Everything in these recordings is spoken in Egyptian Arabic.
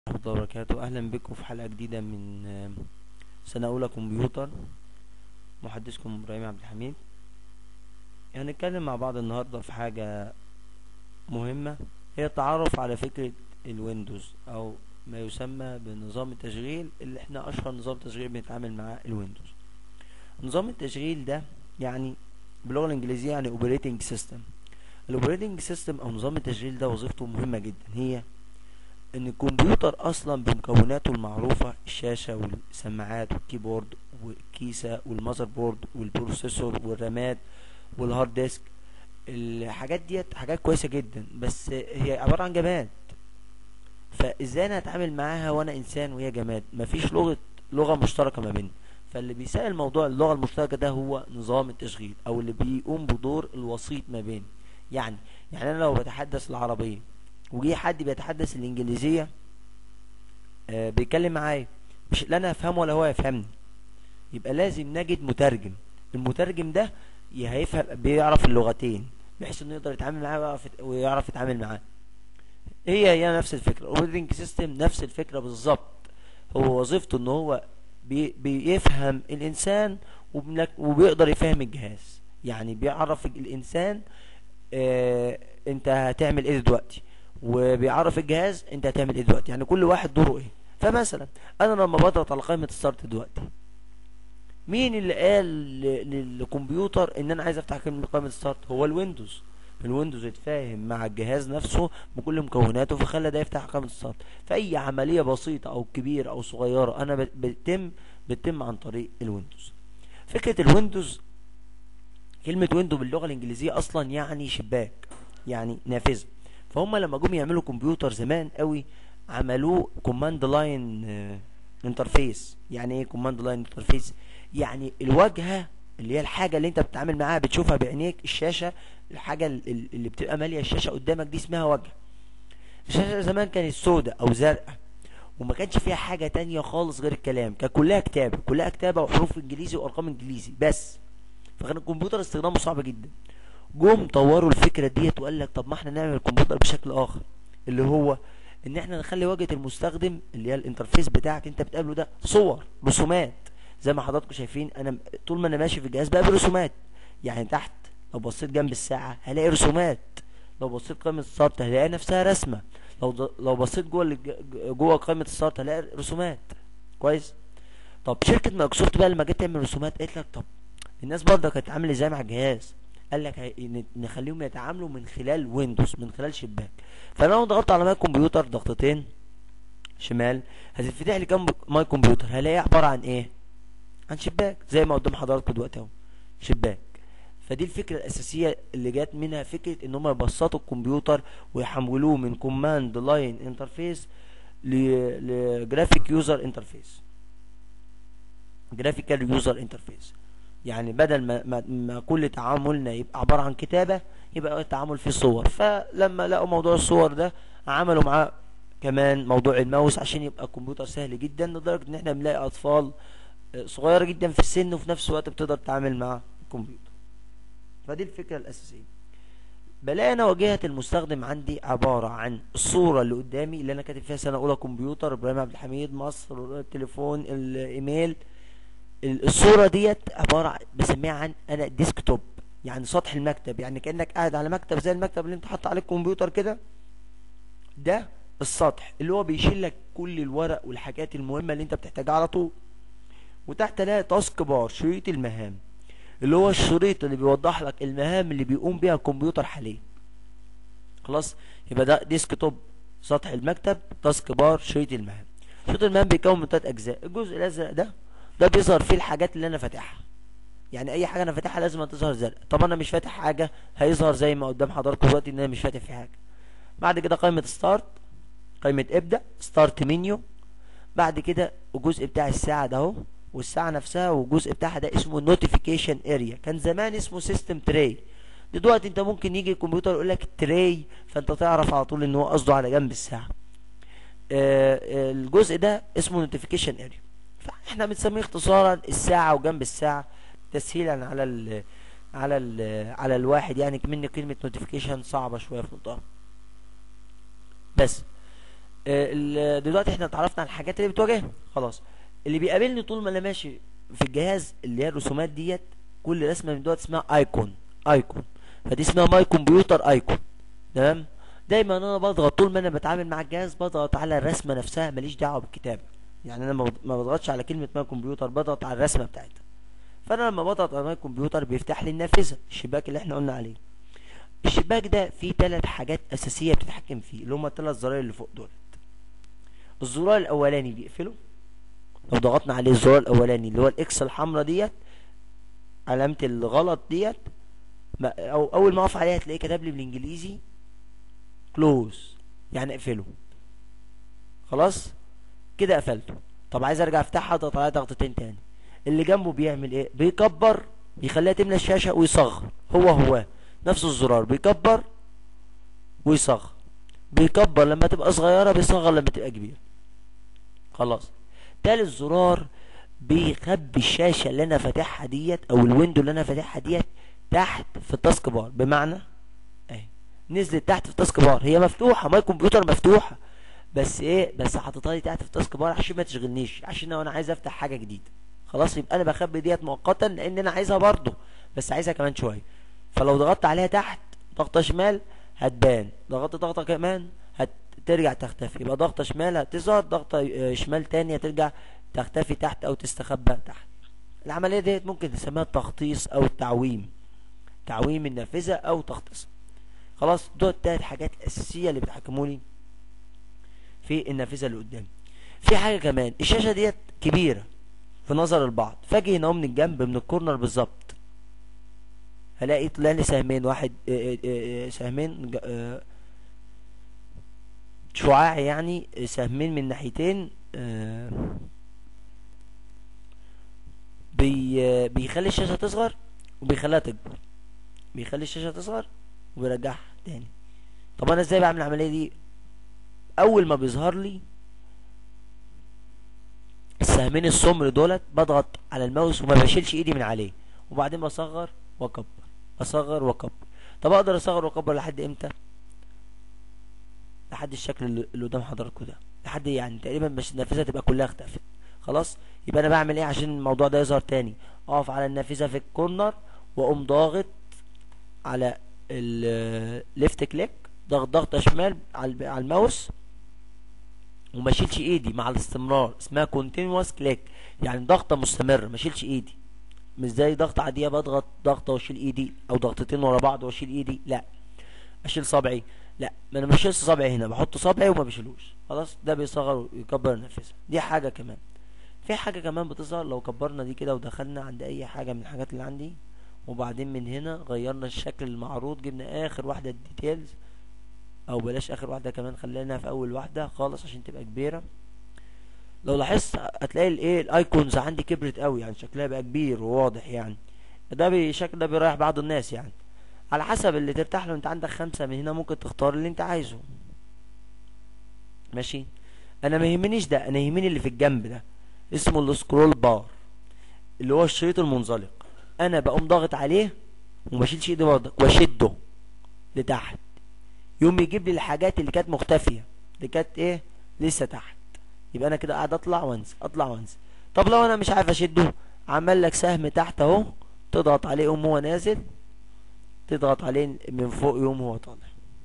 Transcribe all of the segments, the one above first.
ورحمة الله وبركاته أهلا بكم في حلقة جديدة من آه، سنة أولى كمبيوتر محدثكم إبراهيم عبد الحميد هنتكلم مع بعض النهاردة في حاجة مهمة هي التعرف على فكرة الويندوز أو ما يسمى بنظام التشغيل اللي احنا أشهر نظام تشغيل بنتعامل معاه الويندوز نظام التشغيل ده يعني باللغة الإنجليزية يعني اوبريتنج سيستم الاوبريتنج سيستم أو نظام التشغيل ده وظيفته مهمة جدا هي ان الكمبيوتر اصلا بمكوناته المعروفة الشاشة والسماعات والكيبورد والكيسة والمذر بورد والبروسيسور والرامات والهارد ديسك الحاجات ديت حاجات كويسة جدا بس هي عبارة عن جماد فازاي انا اتعامل معاها وانا انسان وهي جماد مفيش لغة لغة مشتركة ما بيننا فاللي بيسأل موضوع اللغة المشتركة ده هو نظام التشغيل او اللي بيقوم بدور الوسيط ما بين يعني يعني انا لو بتحدث العربية وجي حد بيتحدث الانجليزيه آه بيتكلم معايا مش لا انا افهمه ولا هو يفهمني يبقى لازم نجد مترجم المترجم ده ي- هيفهم بيعرف اللغتين بحيث انه يقدر يتعامل معاه ويعرف يت- ويعرف يتعامل معاه هي هي نفس الفكره الاوبريتنج سيستم نفس الفكره بالظبط هو وظيفته ان هو بي بيفهم الانسان وبنك- وبيقدر يفهم الجهاز يعني بيعرف الانسان آه انت هتعمل ايه دلوقتي وبيعرف الجهاز انت هتعمل ايه دلوقتي يعني كل واحد دوره ايه فمثلا انا لما بضغط على قائمه الستارت دلوقتي مين اللي قال ل- للكمبيوتر ان انا عايز افتح كلمه قائمه الستارت هو الويندوز الويندوز يتفاهم مع الجهاز نفسه بكل مكوناته فخلى ده يفتح قائمه الستارت فاي عمليه بسيطه او كبيره او صغيره انا بت- بتتم بتتم عن طريق الويندوز فكره الويندوز كلمه ويندو باللغه الانجليزيه اصلا يعني شباك يعني نافذه فهم لما جم يعملوا كمبيوتر زمان قوي عملوه كوماند لاين انترفيس يعني ايه كوماند لاين انترفيس يعني الواجهه اللي هي الحاجه اللي انت بتتعامل معاها بتشوفها بعينيك الشاشه الحاجه ال- ال- اللي بتبقى ماليه الشاشه قدامك دي اسمها واجهه الشاشه زمان كانت سوداء او زرقاء وما كانش فيها حاجه تانية خالص غير الكلام كانت كلها كتابه كلها كتابه وحروف انجليزي وارقام انجليزي بس فكان الكمبيوتر استخدامه صعب جدا جم طوروا الفكره ديت وقال لك طب ما احنا نعمل الكمبيوتر بشكل اخر اللي هو ان احنا نخلي واجهه المستخدم اللي هي الانترفيس بتاعك انت بتقابله ده صور رسومات زي ما حضراتكم شايفين انا م- طول ما انا ماشي في الجهاز بقابل رسومات يعني تحت لو بصيت جنب الساعه هلاقي رسومات لو بصيت قائمه السارت هلاقي نفسها رسمه لو ض- لو بصيت جوه الج- جوه قائمه السارت هلاقي رسومات كويس طب شركه مايكروسوفت بقى لما جت تعمل رسومات قالت لك طب الناس برضه كانت عامله ازاي مع الجهاز قال لك هي- ن- نخليهم يتعاملوا من خلال ويندوز من خلال شباك فانا لو ضغطت على ماي كمبيوتر ضغطتين شمال هتتفتح لي كام ماي كمبيوتر هلاقيه عباره عن ايه عن شباك زي ما قدام حضراتكم دلوقتي اهو شباك فدي الفكره الاساسيه اللي جت منها فكره ان هم يبسطوا الكمبيوتر ويحولوه من كوماند لاين انترفيس لجرافيك يوزر انترفيس جرافيكال يوزر انترفيس يعني بدل ما, ما, ما كل تعاملنا يبقى عبارة عن كتابة يبقى التعامل فيه صور فلما لقوا موضوع الصور ده عملوا معاه كمان موضوع الماوس عشان يبقى الكمبيوتر سهل جدا لدرجة ان احنا بنلاقي اطفال آه، صغيرة جدا في السن وفي نفس الوقت بتقدر تتعامل مع الكمبيوتر فدي الفكرة الاساسية بلاقي انا واجهة المستخدم عندي عبارة عن الصورة اللي قدامي اللي انا كاتب فيها سنة اولى كمبيوتر ابراهيم عبد الحميد مصر التليفون الايميل ال- الصورة ديت عبارة عن- بسميها عن انا ديسكتوب يعني سطح المكتب يعني كأنك قاعد على مكتب زي المكتب اللي انت حاطط عليه الكمبيوتر كده ده السطح اللي هو بيشيل لك كل الورق والحاجات المهمة اللي انت بتحتاجها على طول وتحت تلاقي تاسك بار شريط المهام اللي هو الشريط اللي بيوضح لك المهام اللي بيقوم بيها الكمبيوتر حاليا خلاص يبقى ده ديسكتوب سطح المكتب تاسك بار شريط المهام شريط المهام بيتكون من ثلاث اجزاء الجزء الازرق ده ده بيظهر فيه الحاجات اللي انا فاتحها يعني اي حاجه انا فاتحها لازم تظهر زرق طب انا مش فاتح حاجه هيظهر زي ما قدام حضراتكم دلوقتي ان انا مش فاتح في حاجه بعد كده قائمه ستارت قائمه ابدا ستارت منيو بعد كده الجزء بتاع الساعه ده اهو والساعه نفسها والجزء بتاعها ده اسمه نوتيفيكيشن اريا كان زمان اسمه سيستم تراي دلوقتي انت ممكن يجي الكمبيوتر يقول لك تراي فانت تعرف على طول ان هو قصده على جنب الساعه آه، آه، الجزء ده اسمه نوتيفيكيشن اريا فاحنا بنسميه اختصارا الساعه وجنب الساعه تسهيلا على ال على ال على الواحد يعني كمان كلمه نوتيفيكيشن صعبه شويه في نطقها بس آه، ال- دلوقتي احنا اتعرفنا على الحاجات اللي بتواجهنا خلاص اللي بيقابلني طول ما انا ماشي في الجهاز اللي هي الرسومات ديت كل رسمه من دوت اسمها ايكون ايكون فدي اسمها ماي كمبيوتر ايكون تمام دايما انا بضغط طول ما انا بتعامل مع الجهاز بضغط على الرسمه نفسها ماليش دعوه بالكتابه يعني انا ما بض- ما بضغطش على كلمه ماي كمبيوتر بضغط على الرسمه بتاعتها فانا لما بضغط على ماي كمبيوتر بيفتح لي النافذه الشباك اللي احنا قلنا عليه الشباك ده فيه ثلاث حاجات اساسيه بتتحكم فيه اللي هم الثلاث زراير اللي فوق دول الزرار الاولاني بيقفله لو ضغطنا عليه الزرار الاولاني اللي هو الاكس الحمراء ديت علامه الغلط ديت ما او اول ما اقف عليها تلاقيه كتب لي بالانجليزي كلوز يعني اقفله خلاص كده قفلته طب عايز ارجع افتحها اضغط عليها ضغطتين تاني اللي جنبه بيعمل ايه بيكبر بيخليها تملى الشاشه ويصغر هو هو نفس الزرار بيكبر ويصغر بيكبر لما تبقى صغيره بيصغر لما تبقى كبيره خلاص تالت زرار بيخبي الشاشه اللي انا فاتحها ديت او الويندو اللي انا فاتحها ديت تحت في التاسك بار بمعنى اهي نزلت تحت في التاسك بار هي مفتوحه ماي كمبيوتر مفتوحه بس ايه بس حاططها لي تحت في التاسك بار عشان ما تشغلنيش عشان انا عايز افتح حاجه جديده خلاص يبقى انا بخبي ديت مؤقتا لان انا عايزها برضه بس عايزها كمان شويه فلو ضغطت عليها تحت ضغطه شمال هتبان ضغطت ضغطه كمان هترجع تختفي يبقى ضغطه شمال هتظهر ضغطه آه، شمال تاني هترجع تختفي تحت او تستخبى تحت العمليه ديت ممكن تسميها التخطيص او التعويم تعويم النافذه او تخطيصها خلاص دول التلات حاجات الاساسيه اللي بيتحكموني في النافذه اللي قدامي في حاجه كمان الشاشه ديت كبيره في نظر البعض فاجي هنا من الجنب من الكورنر بالظبط هلاقي طلع لي سهمين واحد آه، آه، آه، سهمين ج- آه، شعاعي يعني آه، سهمين من ناحيتين آه، بي آه، بيخلي الشاشة تصغر وبيخليها تكبر بيخلي الشاشة تصغر وبيرجعها تاني طب انا ازاي بعمل العملية دي اول ما بيظهر لي السهمين السمر دولت بضغط على الماوس وما بشيلش ايدي من عليه وبعدين بصغر واكبر اصغر واكبر طب اقدر اصغر واكبر لحد امتى لحد الشكل اللي اللي قدام حضراتكم ده لحد يعني تقريبا مش النافذه تبقى كلها اختفت خلاص يبقى انا بعمل ايه عشان الموضوع ده يظهر تاني اقف على النافذه في الكورنر واقوم ضاغط على الليفت كليك ضغط ضغطه شمال على الب- على الماوس وما اشيلش ايدي مع الاستمرار اسمها كونتينوس كليك يعني ضغطه مستمره ما اشيلش ايدي مش زي ضغطه عاديه بضغط ضغطه واشيل ايدي او ضغطتين ورا بعض واشيل ايدي لا اشيل صبعي لا ما انا مش شيلش صبعي هنا بحط صبعي وما بشيلوش خلاص ده بيصغر ويكبر النافذه دي حاجه كمان في حاجه كمان بتظهر لو كبرنا دي كده ودخلنا عند اي حاجه من الحاجات اللي عندي وبعدين من هنا غيرنا الشكل المعروض جبنا اخر واحده الديتيلز او بلاش اخر واحده كمان خلينا في اول واحده خالص عشان تبقى كبيره لو لاحظت هتلاقي الايه الايكونز عندي كبرت قوي يعني شكلها بقى كبير وواضح يعني ده بشكل ده بيريح بعض الناس يعني على حسب اللي ترتاح له انت عندك خمسة من هنا ممكن تختار اللي انت عايزه ماشي انا ما يهمنيش ده انا يهمني اللي في الجنب ده اسمه السكرول بار اللي هو الشريط المنزلق انا بقوم ضاغط عليه وما اشيلش ايدي برضك واشده لتحت يوم يجيب لي الحاجات اللي كانت مختفيه اللي كانت ايه لسه تحت يبقى انا كده قاعد اطلع وانزل اطلع وانزل طب لو انا مش عارف اشده عمل لك سهم تحت اهو تضغط عليه يقوم هو نازل تضغط عليه من فوق يقوم هو طالع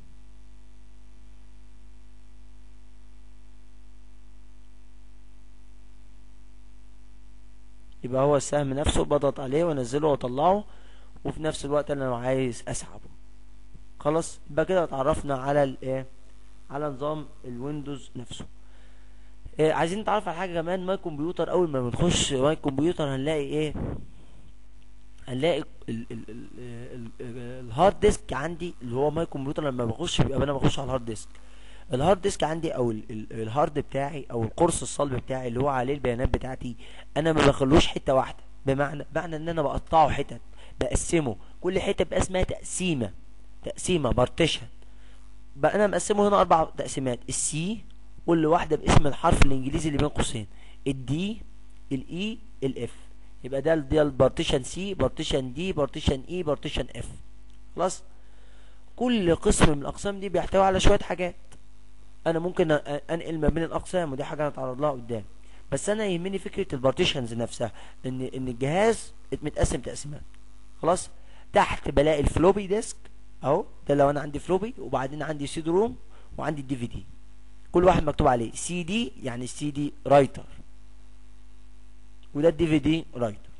يبقى هو السهم نفسه بضغط عليه وانزله واطلعه وفي نفس الوقت انا لو عايز اسحبه خلاص يبقى كده اتعرفنا على الايه على نظام الويندوز نفسه إيه عايزين نتعرف على حاجه كمان ماي كمبيوتر اول ما بنخش ماي كمبيوتر هنلاقي ايه هنلاقي ال- ال- ال- ال- ال- الهارد ديسك عندي اللي هو ماي كمبيوتر لما بخش بيبقى انا بخش على الهارد ديسك الهارد ديسك عندي او ال- ال- الهارد بتاعي او القرص الصلب بتاعي اللي هو عليه البيانات بتاعتي انا ما بخلوش حته واحده بمعنى معنى ان انا بقطعه حتت بقسمه كل حته بقى اسمها تقسيمه تقسيمه بارتيشن بقى انا مقسمه هنا اربع تقسيمات السي كل واحده باسم الحرف الانجليزي اللي بين قوسين الدي الاي الاف يبقى ده ده البارتيشن سي بارتيشن دي بارتيشن اي بارتيشن اف خلاص كل قسم من الاقسام دي بيحتوي على شويه حاجات انا ممكن أ- انقل ما بين الاقسام ودي حاجه هنتعرض لها قدام بس انا يهمني فكره البارتيشنز نفسها ان ان الجهاز متقسم تقسيمات خلاص تحت بلاقي الفلوبي ديسك اهو ده لو انا عندي فلوبي وبعدين عندي سي دي روم وعندي الدي في دي كل واحد مكتوب عليه سي دي يعني السي دي رايتر وده الدي في دي رايتر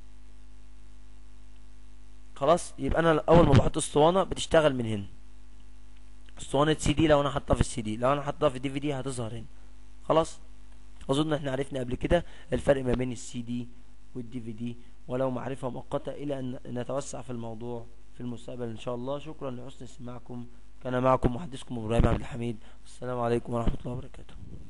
خلاص يبقى انا اول ما بحط اسطوانه بتشتغل من هنا اسطوانه سي دي لو انا حاطها في السي دي لو انا حاطها في الدي في دي هتظهر هنا خلاص اظن احنا عرفنا قبل كده الفرق ما بين السي دي والدي في دي ولو معرفه مؤقته الى ان نتوسع في الموضوع في المستقبل ان شاء الله شكرا لحسن استماعكم كان معكم محدثكم ابراهيم عبد الحميد والسلام عليكم ورحمه الله وبركاته